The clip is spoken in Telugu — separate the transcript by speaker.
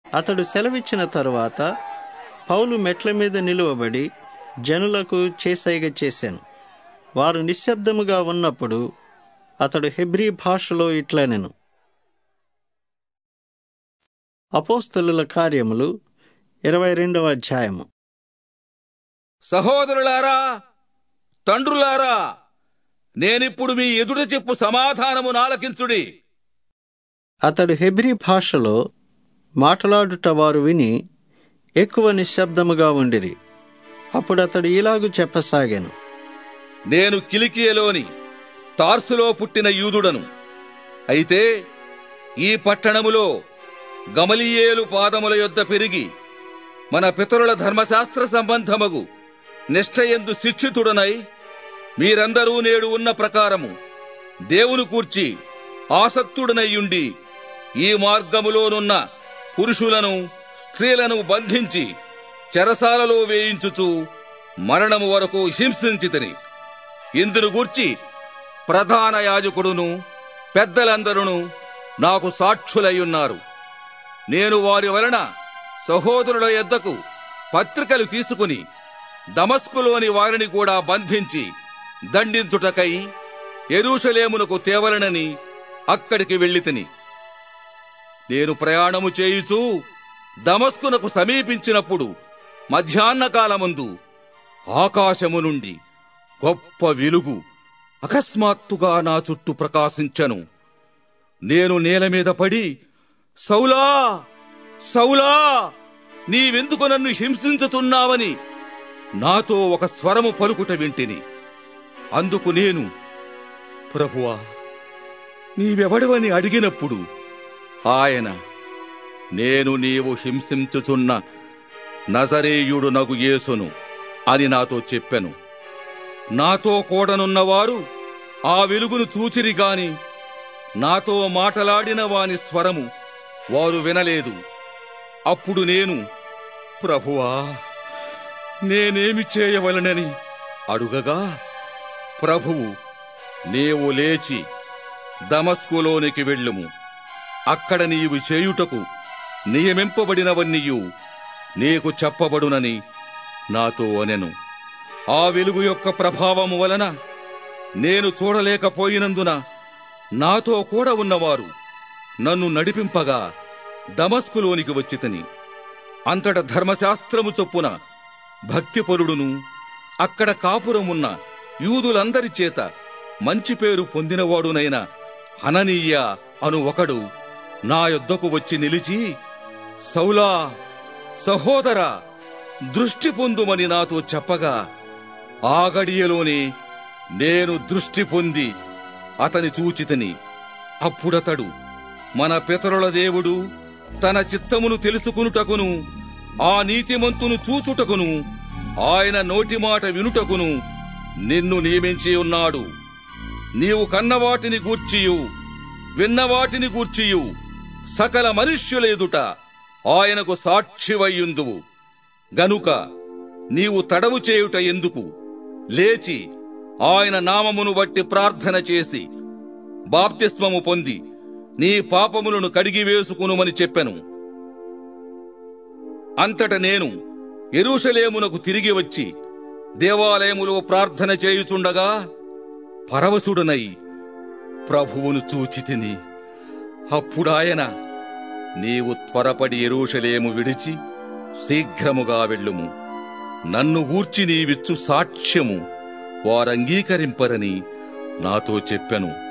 Speaker 1: అతడు సెలవిచ్చిన తరువాత పౌలు మెట్ల మీద నిలువబడి జనులకు చేసైగ చేశాను వారు నిశ్శబ్దముగా ఉన్నప్పుడు అతడు హెబ్రీ భాషలో ఇట్లనెను అపోస్తలుల కార్యములు ఇరవై రెండవ అధ్యాయము
Speaker 2: సహోదరులారా తండ్రులారా నేనిప్పుడు మీ ఎదుట చెప్పు సమాధానము నాలకించుడి
Speaker 1: అతడు హెబ్రీ భాషలో మాట్లాడుట వారు విని ఎక్కువ నిశ్శబ్దముగా ఉండిరి అప్పుడు అతడు ఇలాగు చెప్పసాగాను
Speaker 2: నేను కిలికియలోని తార్సులో పుట్టిన యూదుడను అయితే ఈ పట్టణములో గమలియేలు పాదముల యొద్ద పెరిగి మన పితరుల ధర్మశాస్త్ర సంబంధమగు నిష్ఠయందు శిక్షితుడనై మీరందరూ నేడు ఉన్న ప్రకారము దేవుని కూర్చి ఆసక్తుడనయ్యుండి ఈ మార్గములోనున్న పురుషులను స్త్రీలను బంధించి చెరసాలలో వేయించుచు మరణము వరకు హింసించితిని ఇందును గూర్చి ప్రధాన యాజకుడును పెద్దలందరూ నాకు సాక్షులయ్యున్నారు నేను వారి వలన సహోదరుల యొద్దకు పత్రికలు తీసుకుని దమస్కులోని వారిని కూడా బంధించి దండించుటకై ఎరూషలేమునకు తేవలనని అక్కడికి వెళ్ళితిని నేను ప్రయాణము చేయుచూ దమస్కునకు సమీపించినప్పుడు మధ్యాహ్న కాలమందు ఆకాశము నుండి గొప్ప వెలుగు అకస్మాత్తుగా నా చుట్టూ ప్రకాశించను నేను నేల మీద పడి సౌలా సౌలా నీవెందుకు నన్ను హింసించుతున్నావని నాతో ఒక స్వరము పలుకుట వింటిని అందుకు నేను ప్రభువా నీవెవడవని అడిగినప్పుడు ఆయన నేను నీవు హింసించుచున్న నజరేయుడు నగు యేసును అని నాతో చెప్పెను నాతో కూడనున్నవారు ఆ వెలుగును చూచిరి గాని నాతో మాటలాడిన వాని స్వరము వారు వినలేదు అప్పుడు నేను ప్రభువా నేనేమి చేయవలనని అడుగగా ప్రభువు నీవు లేచి దమస్కులోనికి వెళ్ళుము అక్కడ నీవు చేయుటకు నియమింపబడినవన్నీయు నీకు చెప్పబడునని నాతో అనెను ఆ వెలుగు యొక్క ప్రభావము వలన నేను చూడలేకపోయినందున నాతో కూడా ఉన్నవారు నన్ను నడిపింపగా దమస్కులోనికి వచ్చితిని అంతట ధర్మశాస్త్రము చొప్పున భక్తిపరుడును అక్కడ కాపురమున్న యూదులందరి చేత మంచి పేరు పొందినవాడునైన హననీయ అను ఒకడు నా యొద్దకు వచ్చి నిలిచి సౌలా సహోదర దృష్టి పొందుమని నాతో చెప్పగా ఆ గడియలోనే నేను దృష్టి పొంది అతని చూచితిని అప్పుడతడు మన పితరుల దేవుడు తన చిత్తమును తెలుసుకునుటకును ఆ నీతిమంతును చూచుటకును ఆయన నోటి మాట వినుటకును నిన్ను నియమించి ఉన్నాడు నీవు కన్నవాటిని గూర్చియు విన్నవాటిని గూర్చియు సకల మనుష్యుల ఎదుట ఆయనకు సాక్షివయ్యుందువు గనుక నీవు తడవు చేయుట ఎందుకు లేచి ఆయన నామమును బట్టి ప్రార్థన చేసి బాప్తిస్మము పొంది నీ పాపములను కడిగివేసుకునుమని చెప్పెను అంతట నేను ఎరుషలేమునకు తిరిగి వచ్చి దేవాలయములో ప్రార్థన చేయుచుండగా పరవశుడనై ప్రభువును చూచితిని అప్పుడాయన నీవు త్వరపడి ఎరుషలేము విడిచి శీఘ్రముగా వెళ్ళుము నన్ను గూర్చి నీవిచ్చు సాక్ష్యము వారంగీకరింపరని నాతో చెప్పెను